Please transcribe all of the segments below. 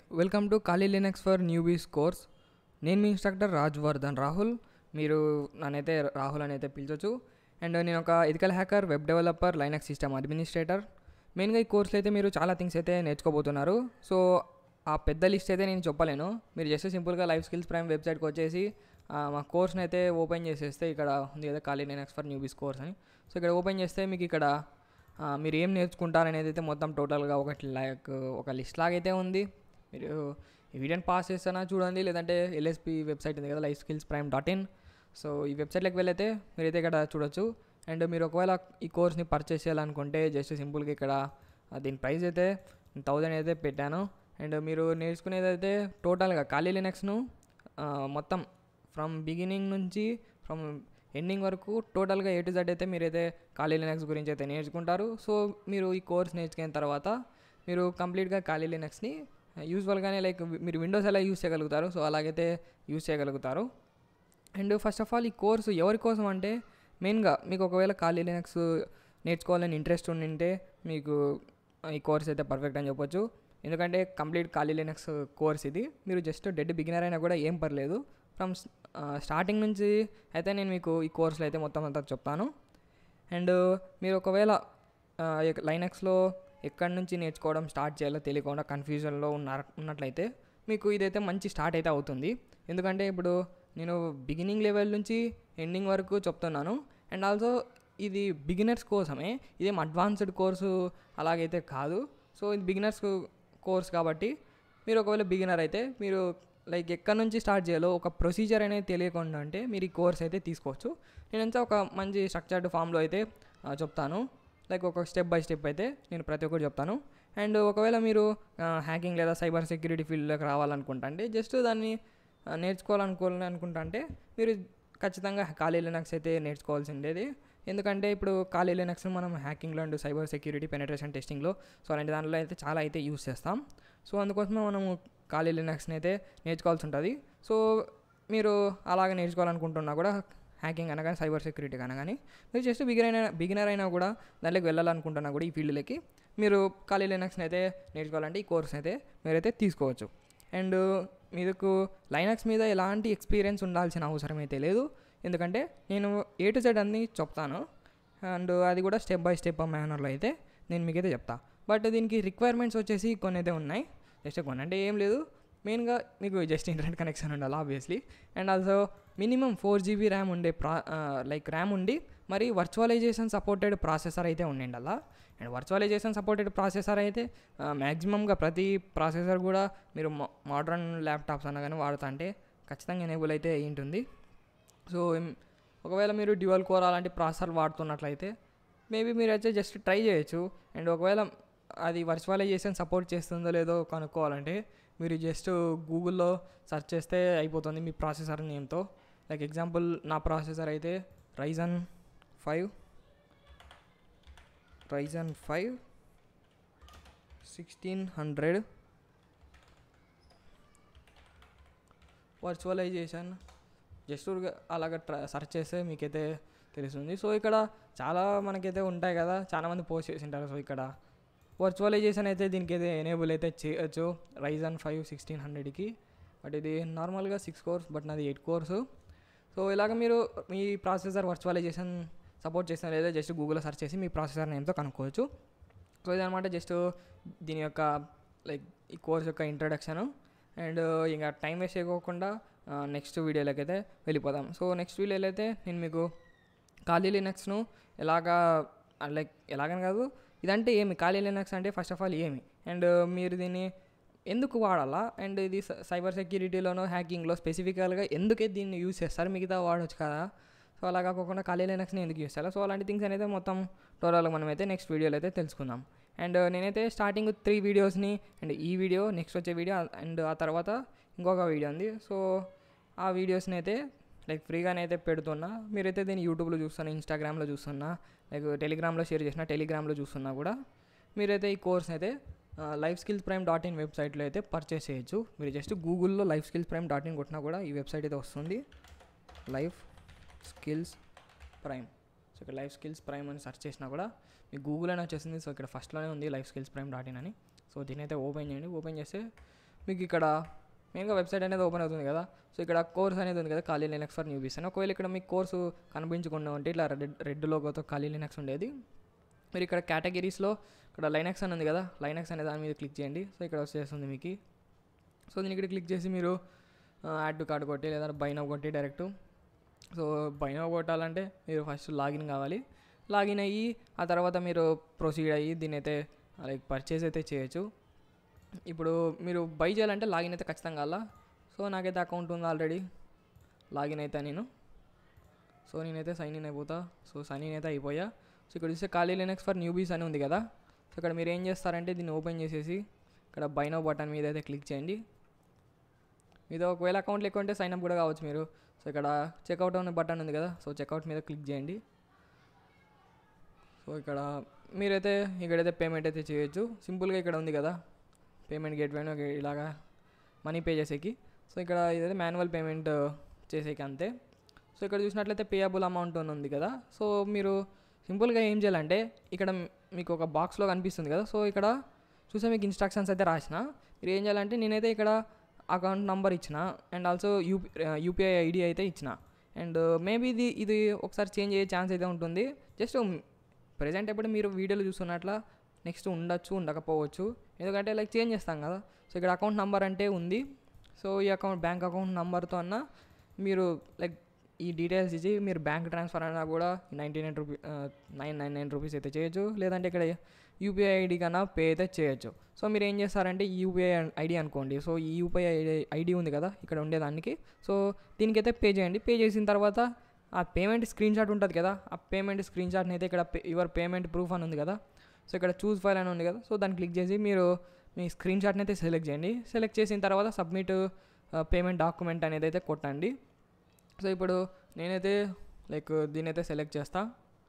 welcome to Kali Linux for newbies course నేను మీ instructor Rajvardhan Rahul మీరు నన్నైతే రాహుల్ అని అయితే పిలిచొచ్చు అండ్ నేను ఒక ethical hacker web developer Linux system administrator మెయిన్గా ఈ కోర్సులో అయితే మీరు చాలా థింగ్స్ అయితే నేర్చుకోబోతున్నారు సో ఆ పెద్ద లిస్ట్ అయితే నేను చెప్పలేను మీరు జస్ట్ సింపుల్గా లైఫ్ స్కిల్స్ ప్రైమ్ వెబ్సైట్కి వచ్చేసి ఆ, మా కోర్స్ని అయితే ఓపెన్ చేసేస్తే ఇక్కడ ఉంది కదా Kali Linux for newbies course అని సో ఇక్కడ ఓపెన్ చేస్తే మీకు ఇక్కడ ఆ, మీరు ఏం నేర్చుకుంటారనేది అయితే మొత్తం టోటల్గా ఒకటి లైక్ ఒక లిస్ట్ లాగైతే ఉంది మీరు ఈ వీడియోని పాస్ చేస్తానా చూడండి లేదంటే ఎల్ఎస్పి వెబ్సైట్ ఉంది కదా life skills prime dot in so ఈ వెబ్సైట్లోకి వెళ్ళైతే మీరైతే ఇక్కడ చూడొచ్చు అండ్ మీరు ఒకవేళ ఈ కోర్స్ని పర్చేస్ చేయాలనుకుంటే జస్ట్ సింపుల్గా ఇక్కడ ఆ, దీని ప్రైస్ అయితే థౌజండ్ అయితే పెట్టాను అండ్ మీరు నేర్చుకునేది అయితే టోటల్గా ఖాళీ లినక్స్ను మొత్తం ఫ్రమ్ బిగినింగ్ నుంచి ఫ్రమ్ ఎండింగ్ వరకు టోటల్గా ఏ టు జెడ్ అయితే మీరైతే ఖాళీ లినక్స్ గురించి అయితే నేర్చుకుంటారు సో మీరు ఈ కోర్స్ నేర్చుకున్న తర్వాత మీరు కంప్లీట్గా ఖాళీ లినక్స్ని యూజువల్గానే లైక్ మీరు విండోస్ ఎలా యూస్ చేయగలుగుతారు సో అలాగైతే యూస్ చేయగలుగుతారు అండ్ ఫస్ట్ ఆఫ్ ఆల్ ఈ కోర్సు ఎవరి కోసం అంటే మెయిన్గా మీకు ఒకవేళ ఖాళీ లినక్స్ నేర్చుకోవాలని ఇంట్రెస్ట్ ఉండింటే మీకు ఈ కోర్స్ అయితే పర్ఫెక్ట్ అని చెప్పొచ్చు ఎందుకంటే కంప్లీట్ ఖాళీ లినక్స్ కోర్స్ ఇది మీరు జస్ట్ డెడ్ బిగినర్ అయినా కూడా ఏం పర్లేదు ఫ్రమ్ స్టార్టింగ్ నుంచి అయితే నేను మీకు ఈ కోర్సులో అయితే మొత్తం అంతా చెప్తాను అండ్ మీరు ఒకవేళ లైనక్స్లో ఎక్కడి నుంచి నేర్చుకోవడం స్టార్ట్ చేయాలో తెలియకుండా కన్ఫ్యూజన్లో ఉన్నారు ఉన్నట్లయితే మీకు ఇదైతే మంచి స్టార్ట్ అయితే అవుతుంది ఎందుకంటే ఇప్పుడు నేను బిగినింగ్ లెవెల్ నుంచి ఎండింగ్ వరకు చెప్తున్నాను అండ్ ఆల్సో ఇది బిగినర్స్ కోసమే ఇదేం అడ్వాన్స్డ్ కోర్సు అలాగైతే కాదు సో ఇది బిగినర్స్ కోర్స్ కాబట్టి మీరు ఒకవేళ బిగినర్ అయితే మీరు లైక్ ఎక్కడి నుంచి స్టార్ట్ చేయాలో ఒక ప్రొసీజర్ అనేది తెలియకుండా అంటే మీరు ఈ కోర్స్ అయితే తీసుకోవచ్చు నేనంతా ఒక మంచి స్ట్రక్చర్డ్ ఫామ్లో అయితే ఆ, చెప్తాను లైక్ ఒక స్టెప్ బై స్టెప్ అయితే నేను ప్రతి ఒక్కటి చెప్తాను అండ్ ఒకవేళ మీరు హ్యాకింగ్ లేదా సైబర్ సెక్యూరిటీ ఫీల్డ్లోకి రావాలనుకుంటా అంటే జస్ట్ దాన్ని ఆ, నేర్చుకోవాలనుకోవాలని అనుకుంటా అంటే మీరు ఖచ్చితంగా ఖాళీ లినక్స్ అయితే నేర్చుకోవాల్సిండేది ఎందుకంటే ఇప్పుడు ఖాళీ లినక్స్ మనం హ్యాకింగ్లో అండ్ సైబర్ సెక్యూరిటీ పెనట్రేషన్ టెస్టింగ్లో సో అలాంటి దాంట్లో అయితే చాలా అయితే యూస్ చేస్తాం సో అందుకోసమే మనము ఖాళీ లినక్స్ని అయితే నేర్చుకోవాల్సి ఉంటుంది సో మీరు అలాగ నేర్చుకోవాలనుకుంటున్నా కూడా హ్యాకింగ్ అనగానే సైబర్ సెక్యూరిటీ అనగానే మీరు జస్ట్ బిగినర్ అయినా బిగినర్ అయినా కూడా దాంట్లోకి వెళ్ళాలనుకుంటున్నా కూడా ఈ ఫీల్డ్లోకి మీరు ఖాళీ లినక్స్ని అయితే నేర్చుకోవాలంటే ఈ కోర్స్ అయితే మీరైతే తీసుకోవచ్చు అండ్ మీకు లైనక్స్ మీద ఎలాంటి ఎక్స్పీరియన్స్ ఉండాల్సిన అవసరం అయితే లేదు ఎందుకంటే నేను ఏ టు జెడ్ అన్ని చెప్తాను అండ్ అది కూడా స్టెప్ బై స్టెప్ మేనర్లో అయితే నేను మీకైతే చెప్తా బట్ దీనికి రిక్వైర్మెంట్స్ వచ్చేసి కొన్ని అయితే ఉన్నాయి జస్ట్ కొన్ని అంటే ఏం లేదు మెయిన్గా మీకు జస్ట్ ఇంటర్నెట్ కనెక్షన్ ఉండాలి obviously and also minimum four GB RAM ఉండే ప్రా లైక్ ర్యామ్ ఉండి మరి వర్చువలైజేషన్ సపోర్టెడ్ ప్రాసెసర్ అయితే ఉండండి అలా అండ్ వర్చువలైజేషన్ సపోర్టెడ్ ప్రాసెసర్ అయితే మ్యాక్సిమంగా ప్రతి ప్రాసెసర్ కూడా మీరు మోడర్న్ ల్యాప్టాప్స్ అనగానే వాడుతా అంటే ఖచ్చితంగా ఎనేబుల్ అయితే అయి ఉంటుంది సో ఎం- ఒకవేళ మీరు డ్యువల్ కోర్ అలాంటి ప్రాసెసర్ వాడుతున్నట్లయితే మేబీ మీరు అయితే జస్ట్ ట్రై చేయొచ్చు అండ్ ఒకవేళ అది వర్చువలైజేషన్ సపోర్ట్ చేస్తుందో లేదో కనుక్కోవాలంటే మీరు జస్ట్ గూగుల్లో సెర్చ్ చేస్తే అయిపోతుంది మీ ప్రాసెసర్ నేమ్తో లైక్ ఎగ్జాంపుల్ నా ప్రాసెసర్ అయితే Ryzen five Ryzen five sixteen hundred virtualization just ఊరికే అలాగ ట్ర సెర్చ్ చేస్తే మీకైతే తెలుస్తుంది సో ఇక్కడ చాలా మనకైతే ఉంటాయి కదా చాలా మంది పోస్ట్ చేసి ఉంటారు సో ఇక్కడ వర్చువలైజేషన్ అయితే దీనికి అయితే ఎనేబుల్ అయితే చేయొచ్చు రైజన్ ఫైవ్ సిక్స్టీన్ హండ్రెడ్కి బట్ ఇది నార్మల్గా సిక్స్ కోర్స్ బట్ నాది ఎయిట్ కోర్సు సో ఇలాగ మీరు మీ ప్రాసెసర్ వర్చువలైజేషన్ సపోర్ట్ చేసిన లేదా జస్ట్ గూగుల్లో సెర్చ్ చేసి మీ ప్రాసెసర్ నేమ్తో కనుక్కోవచ్చు సో ఇదనమాట జస్ట్ దీని యొక్క లైక్ ఈ కోర్స్ యొక్క ఇంట్రడక్షను అండ్ ఇంకా టైం వేస్ట్ చేయకోకుండా నెక్స్ట్ వీడియోలోకి అయితే వెళ్ళిపోదాం సో నెక్స్ట్ వీడియోలో అయితే నేను మీకు ఖాళీ లినక్స్ను ఎలాగా లైక్ ఎలాగని కాదు ఇదంటే ఏమి ఖాళీ లినక్స్ అంటే ఫస్ట్ ఆఫ్ ఆల్ ఏమి అండ్ మీరు దీన్ని ఎందుకు వాడాలా అండ్ ఇది సైబర్ సెక్యూరిటీలోనో హ్యాకింగ్లో స్పెసిఫికల్గా ఎందుకే దీన్ని యూస్ చేస్తారు మిగతా వాడవచ్చు కదా సో అలా కాకుండా ఖాళీ లినక్స్ని ఎందుకు యూస్ చేయాలి సో అలాంటి థింగ్స్ అనేది మొత్తం టోటల్గా మనం అయితే నెక్స్ట్ వీడియోలో అయితే తెలుసుకుందాం అండ్ నేనైతే స్టార్టింగ్ త్రీ వీడియోస్ని అండ్ ఈ వీడియో నెక్స్ట్ వచ్చే వీడియో అండ్ ఆ తర్వాత ఇంకొక వీడియో ఉంది సో ఆ వీడియోస్ని అయితే లైక్ ఫ్రీగానే అయితే పెడుతున్నా మీరైతే దీన్ని యూట్యూబ్లో చూస్తున్నా ఇన్స్టాగ్రామ్లో చూస్తున్నా లైక్ టెలిగ్రామ్లో షేర్ చేసిన టెలిగ్రామ్లో చూస్తున్నా కూడా మీరైతే ఈ కోర్స్ అయితే life skills prime dot in వెబ్సైట్లో అయితే పర్చేస్ చేయొచ్చు మీరు జస్ట్ గూగుల్లో life skills prime dot in కొట్టినా కూడా ఈ వెబ్సైట్ అయితే వస్తుంది లైఫ్ స్కిల్స్ ప్రైమ్ సో ఇక్కడ లైఫ్ స్కిల్స్ ప్రైమ్ అని సెర్చ్ చేసినా కూడా మీకు గూగుల్ అని వచ్చేసింది సో ఇక్కడ ఫస్ట్లోనే ఉంది life skills prime dot in అని సో దీని అయితే ఓపెన్ చేయండి ఓపెన్ చేస్తే మీకు ఇక్కడ మెయిన్గా వెబ్సైట్ అనేది ఓపెన్ అవుతుంది కదా సో ఇక్కడ కోర్స్ అనేది ఉంది కదా ఖాళీ లినక్స్ ఫర్ న్యూబీస్ అని ఒకవేళ ఇక్కడ మీకు కోర్సు కనిపించకుండా ఉంటే ఇట్లా రెడ్ రెడ్ లోగోతో ఖాళీ లినక్స్ ఉండేది మీరు ఇక్కడ కేటగిరీస్లో ఇక్కడ లైనక్స్ అని ఉంది కదా లైనక్స్ అనే దాని మీద క్లిక్ చేయండి సో ఇక్కడ వచ్చేస్తుంది మీకు సో దీని ఇక్కడ క్లిక్ చేసి మీరు యాడ్ టు కార్డ్ కొట్టి లేదా బైనవ్ కొట్టి డైరెక్ట్ సో బైనవ్ కొట్టాలంటే మీరు ఫస్ట్ లాగిన్ కావాలి లాగిన్ అయ్యి ఆ తర్వాత మీరు ప్రొసీడ్ అయ్యి దీని అయితే లైక్ పర్చేస్ అయితే చేయొచ్చు ఇప్పుడు మీరు బై చేయాలంటే లాగిన్ అయితే ఖచ్చితంగా కావాలా సో నాకైతే అకౌంట్ ఉంది ఆల్రెడీ లాగిన్ అయితే నేను సో నేనైతే సైన్ ఇన్ అయిపోతా సో సైన్ ఇన్ అయితే అయిపోయా సో ఇక్కడ చూస్తే ఖాళీ లినక్స్ ఫర్ న్యూబీస్ అని ఉంది కదా సో ఇక్కడ మీరు ఏం చేస్తారంటే దీన్ని ఓపెన్ చేసేసి ఇక్కడ బైనో బటన్ మీద అయితే క్లిక్ చేయండి మీతో ఒకవేళ అకౌంట్ ఎక్కువ ఉంటే సైన్ అప్ కూడా కావచ్చు మీరు సో ఇక్కడ చెక్అవుట్ అనే బటన్ ఉంది కదా సో చెక్అవుట్ మీద క్లిక్ చేయండి సో ఇక్కడ మీరైతే ఇక్కడైతే పేమెంట్ అయితే చేయొచ్చు సింపుల్గా ఇక్కడ ఉంది కదా పేమెంట్ గేట్వే ఇలాగా మనీ పే చేసేకి సో ఇక్కడ ఇదైతే మాన్యువల్ పేమెంట్ చేసేకి అంతే సో ఇక్కడ చూసినట్లయితే పేయబుల్ అమౌంట్ అని ఉంది కదా సో మీరు సింపుల్గా ఏం చేయాలంటే ఇక్కడ మీకు ఒక బాక్స్లో కనిపిస్తుంది కదా సో ఇక్కడ చూసే మీకు ఇన్స్ట్రక్షన్స్ అయితే రాసిన మీరు ఏం చేయాలంటే నేనైతే ఇక్కడ అకౌంట్ నంబర్ ఇచ్చిన and also U P UPI ID అయితే ఇచ్చిన అండ్ మేబీ ఇది ఇది ఒకసారి చేంజ్ అయ్యే ఛాన్స్ అయితే ఉంటుంది జస్ట్ ప్రజెంట్ ఎప్పుడు మీరు వీడియోలు చూస్తున్నట్ల నెక్స్ట్ ఉండొచ్చు ఉండకపోవచ్చు ఎందుకంటే లైక్ చేంజ్ చేస్తాం కదా సో ఇక్కడ అకౌంట్ నెంబర్ అంటే ఉంది సో ఈ అకౌంట్ బ్యాంక్ అకౌంట్ నెంబర్తో అన్న మీరు లైక్ ఈ డీటెయిల్స్ ఇచ్చి మీరు బ్యాంక్ ట్రాన్స్ఫర్ అయినా కూడా ninety nine rupee nine nine nine rupees అయితే చేయొచ్చు లేదంటే ఇక్కడ యూపీఐ ఐడి కన్నా పే అయితే చేయొచ్చు సో మీరు ఏం చేస్తారంటే ఈ యూపీఐ ఐడి అనుకోండి సో ఈ యూపీఐ ఐడి ఐడి ఉంది కదా ఇక్కడ ఉండేదానికి సో దీనికైతే పే చేయండి పే చేసిన తర్వాత ఆ పేమెంట్ స్క్రీన్ షాట్ ఉంటుంది కదా ఆ పేమెంట్ స్క్రీన్ షాట్ని అయితే ఇక్కడ యువర్ పేమెంట్ ప్రూఫ్ అని ఉంది కదా సో ఇక్కడ చూస్ ఫైల్ అని ఉంది కదా సో దాన్ని క్లిక్ చేసి మీరు మీ స్క్రీన్ షాట్ని అయితే సెలెక్ట్ చేయండి సెలెక్ట్ చేసిన తర్వాత సబ్మిట్ పేమెంట్ డాక్యుమెంట్ అనేది అయితే కొట్టండి సో ఇప్పుడు నేనైతే లైక్ దీని అయితే సెలెక్ట్ చేస్తా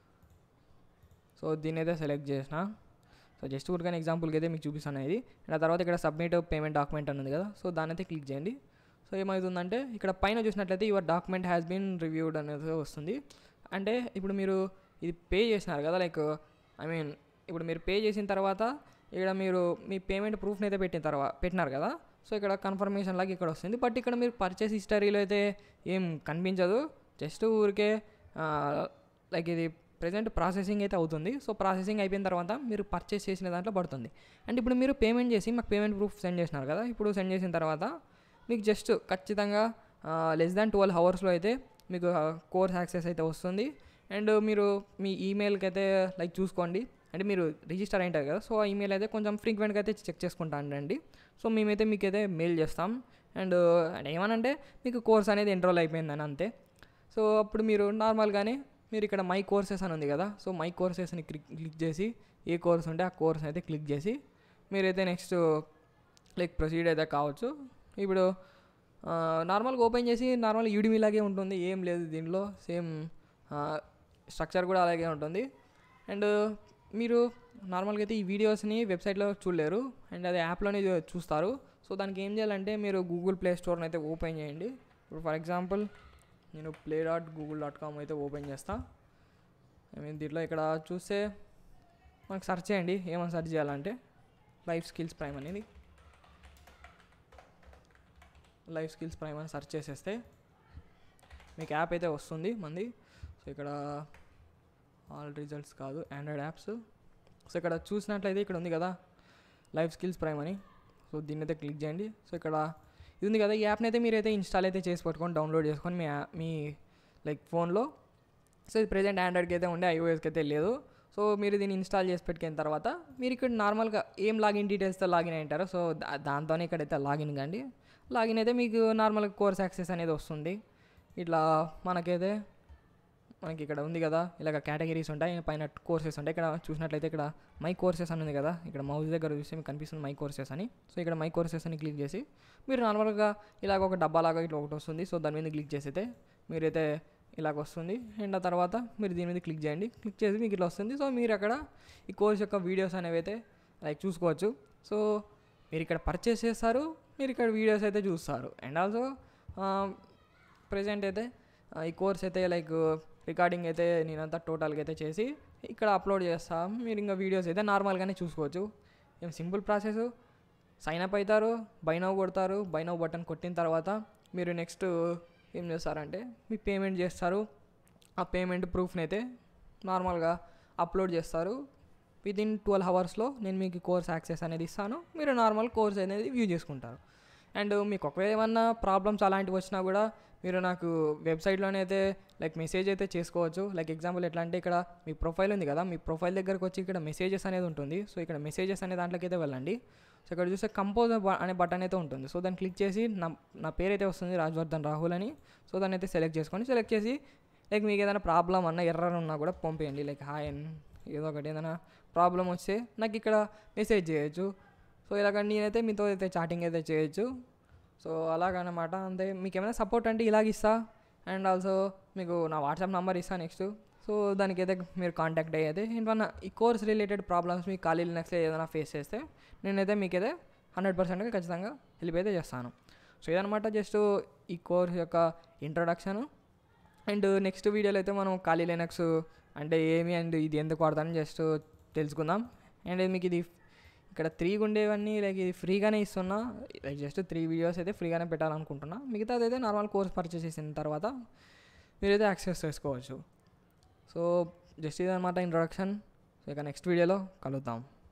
సో దీని అయితే సెలెక్ట్ చేసిన సో జస్ట్ ఊరికైనా ఎగ్జాంపుల్కి అయితే మీకు చూపిస్తాను ఇది అండ్ ఆ తర్వాత ఇక్కడ సబ్మిట్ పేమెంట్ డాక్యుమెంట్ అని ఉంది కదా సో దాని అయితే క్లిక్ చేయండి సో ఏమవుతుందంటే ఇక్కడ పైన చూసినట్లయితే your document has been reviewed అనేది వస్తుంది అంటే ఇప్పుడు మీరు ఇది పే చేసినారు కదా లైక్ ఐ మీన్ ఇప్పుడు మీరు పే చేసిన తర్వాత ఇక్కడ మీరు మీ పేమెంట్ ప్రూఫ్ని అయితే పెట్టిన తర్వాత పెట్టినారు కదా సో ఇక్కడ కన్ఫర్మేషన్ లాగా ఇక్కడ వస్తుంది బట్ ఇక్కడ మీరు పర్చేస్ హిస్టరీలో అయితే ఏం కనిపించదు జస్ట్ ఊరికే లైక్ ఇది ప్రజెంట్ ప్రాసెసింగ్ అయితే అవుతుంది సో ప్రాసెసింగ్ అయిపోయిన తర్వాత మీరు పర్చేస్ చేసిన దాంట్లో పడుతుంది అండ్ ఇప్పుడు మీరు పేమెంట్ చేసి మాకు పేమెంట్ ప్రూఫ్ సెండ్ చేసినారు కదా ఇప్పుడు సెండ్ చేసిన తర్వాత మీకు జస్ట్ ఖచ్చితంగా లెస్ దాన్ ట్వెల్వ్ అవర్స్లో అయితే మీకు కోర్స్ యాక్సెస్ అయితే వస్తుంది అండ్ మీరు మీ ఈమెయిల్కి అయితే లైక్ చూసుకోండి అంటే మీరు రిజిస్టర్ అయింటారు కదా సో ఆ ఈమెయిల్ అయితే కొంచెం ఫ్రీక్వెంట్గా అయితే చెక్ చేసుకుంటా అండి సో మేమైతే మీకు అయితే మెయిల్ చేస్తాం అండ్ ఏమనంటే మీకు కోర్స్ అనేది ఎన్రోల్ అయిపోయిందని అంతే సో అప్పుడు మీరు నార్మల్గానే మీరు ఇక్కడ మై కోర్సెస్ అని ఉంది కదా సో మై కోర్సెస్ని క్లిక్ క్లిక్ చేసి ఏ కోర్స్ ఉంటే ఆ కోర్స్ అయితే క్లిక్ చేసి మీరైతే నెక్స్ట్ లైక్ ప్రొసీడ్ అయితే కావచ్చు ఇప్పుడు నార్మల్గా ఓపెన్ చేసి నార్మల్ యూడిమి లాగే ఉంటుంది ఏం లేదు దీనిలో సేమ్ స్ట్రక్చర్ కూడా అలాగే ఉంటుంది అండ్ మీరు నార్మల్గా అయితే ఈ వీడియోస్ని వెబ్సైట్లో చూడలేరు అండ్ అది యాప్లోనే చూస్తారు సో దానికి ఏం చేయాలంటే మీరు గూగుల్ ప్లే స్టోర్ని అయితే ఓపెన్ చేయండి ఇప్పుడు ఫర్ ఎగ్జాంపుల్ నేను play dot Google dot com అయితే ఓపెన్ చేస్తా ఐ మీన్ దీంట్లో ఇక్కడ చూస్తే మనకు సెర్చ్ చేయండి ఏమైనా సెర్చ్ చేయాలంటే లైఫ్ స్కిల్స్ ప్రైమ్ అనేది లైఫ్ స్కిల్స్ ప్రైమ్ అని సెర్చ్ చేసేస్తే మీకు యాప్ అయితే వస్తుంది మంది సో ఇక్కడ ఆల్ రిజల్ట్స్ కాదు ఆండ్రాయిడ్ యాప్స్ సో ఇక్కడ చూసినట్లయితే ఇక్కడ ఉంది కదా లైఫ్ స్కిల్స్ ప్రైమ్ అని సో దీన్ని అయితే క్లిక్ చేయండి సో ఇక్కడ ఇది ఉంది కదా ఈ యాప్ని అయితే మీరైతే ఇన్స్టాల్ అయితే చేసి పట్టుకొని డౌన్లోడ్ చేసుకొని మీ యా- మీ లైక్ ఫోన్లో సో ఇది ప్రజెంట్ ఆండ్రాయిడ్కి అయితే ఉండే ఐఓఎస్కి అయితే లేదు సో మీరు దీన్ని ఇన్స్టాల్ చేసి పెట్టుకున్న తర్వాత మీరు ఇక్కడ నార్మల్గా ఏం లాగిన్ డీటెయిల్స్తో లాగిన్ అయింటారో సో దా- దాంతోనే ఇక్కడైతే లాగిన్ కండి లాగిన్ అయితే మీకు నార్మల్గా కోర్స్ యాక్సెస్ అనేది వస్తుంది ఇట్లా మనకైతే మనకి ఇక్కడ ఉంది కదా ఇలాగ కేటగిరీస్ ఉంటాయి పైన కోర్సెస్ ఉంటాయి ఇక్కడ చూసినట్లయితే ఇక్కడ మై కోర్సెస్ అని ఉంది కదా ఇక్కడ మౌస్ దగ్గర చూస్తే మీకు కనిపిస్తుంది మై కోర్సెస్ అని సో ఇక్కడ మై కోర్సెస్ అని క్లిక్ చేసి మీరు నార్మల్గా ఇలాగ ఒక డబ్బా లాగా ఇట్లా ఒకటి వస్తుంది సో దాని మీద క్లిక్ చేసి అయితే మీరైతే ఇలాగ వస్తుంది అండ్ ఆ తర్వాత మీరు దీని మీద క్లిక్ చేయండి క్లిక్ చేసి మీకు ఇట్లా వస్తుంది సో మీరు అక్కడ ఈ కోర్స్ యొక్క వీడియోస్ అనేవి అయితే లైక్ చూసుకోవచ్చు సో మీరు ఇక్కడ పర్చేస్ చేస్తారు మీరు ఇక్కడ వీడియోస్ అయితే చూస్తారు అండ్ ఆల్సో ప్రజెంట్ అయితే ఆ, ఈ కోర్స్ అయితే లైక్ రికార్డింగ్ అయితే నేనంతా టోటల్గా అయితే చేసి ఇక్కడ అప్లోడ్ చేస్తా మీరు ఇంకా వీడియోస్ అయితే నార్మల్గానే చూసుకోవచ్చు ఏం సింపుల్ ప్రాసెస్ సైన్ అప్ అవుతారు బైనవ్ కొడతారు బైనవ్ బటన్ కొట్టిన తర్వాత మీరు నెక్స్ట్ ఏం చేస్తారంటే మీ పేమెంట్ చేస్తారు ఆ పేమెంట్ ప్రూఫ్ని అయితే నార్మల్గా అప్లోడ్ చేస్తారు విత్ ఇన్ ట్వెల్వ్ అవర్స్లో నేను మీకు కోర్స్ యాక్సెస్ అనేది ఇస్తాను మీరు నార్మల్ కోర్స్ అనేది వ్యూ చేసుకుంటారు అండ్ మీకు ఒకవేళ ఏమన్నా ప్రాబ్లమ్స్ అలాంటివి వచ్చినా కూడా మీరు నాకు వెబ్సైట్లోనే అయితే లైక్ మెసేజ్ అయితే చేసుకోవచ్చు లైక్ ఎగ్జాంపుల్ ఎట్లా అంటే ఇక్కడ మీ ప్రొఫైల్ ఉంది కదా మీ ప్రొఫైల్ దగ్గరకు వచ్చి ఇక్కడ మెసేజెస్ అనేది ఉంటుంది సో ఇక్కడ మెసేజెస్ అనే దాంట్లోకి అయితే వెళ్ళండి సో ఇక్కడ చూస్తే కంపోజ్ అనే బటన్ అయితే ఉంటుంది సో దాన్ని క్లిక్ చేసి నా నా పేరు అయితే వస్తుంది రాజ్వర్ధన్ రాహుల్ అని సో దాన్ని అయితే సెలెక్ట్ చేసుకోండి సెలెక్ట్ చేసి లైక్ మీకు ఏదైనా ప్రాబ్లం అన్న ఎర్రర్ ఉన్నా కూడా పంపేయండి లైక్ హాయ్ అని ఏదో ఒకటి ఏదైనా ప్రాబ్లం వస్తే నాకు ఇక్కడ మెసేజ్ చేయొచ్చు సో ఇలాగ నేనైతే మీతో అయితే చాటింగ్ అయితే చేయొచ్చు సో అలాగనమాట అంతే మీకు ఏమైనా సపోర్ట్ అంటే ఇలాగ ఇస్తా అండ్ ఆల్సో మీకు నా వాట్సాప్ నెంబర్ ఇస్తా నెక్స్ట్ సో దానికైతే మీరు కాంటాక్ట్ అయ్యేది ఏమన్నా ఈ కోర్స్ రిలేటెడ్ ప్రాబ్లమ్స్ మీకు ఖాళీ నెక్స్ట్ ఏదైనా ఫేస్ చేస్తే నేనైతే మీకైతే హండ్రెడ్ పర్సెంట్గా ఖచ్చితంగా హెల్ప్ అయితే చేస్తాను సో ఇదనమాట జస్ట్ ఈ కోర్స్ యొక్క ఇంట్రొడక్షన్ అండ్ నెక్స్ట్ వీడియోలో అయితే మనం ఖాళీ లైనక్స్ అంటే ఏమి అండ్ ఇది ఎందుకు వాడతానని జస్ట్ తెలుసుకుందాం అండ్ మీకు ఇది ఇక్కడ త్రీ ఉండేవన్నీ లైక్ ఇది ఫ్రీగానే ఇస్తున్నా లైక్ జస్ట్ త్రీ వీడియోస్ అయితే ఫ్రీగానే పెట్టాలనుకుంటున్నా మిగతాది అయితే నార్మల్ కోర్స్ పర్చేస్ చేసిన తర్వాత మీరైతే యాక్సెస్ చేసుకోవచ్చు సో జస్ట్ ఇదన్నమాట ఇంట్రొడక్షన్ సో ఇక నెక్స్ట్ వీడియోలో కలుద్దాం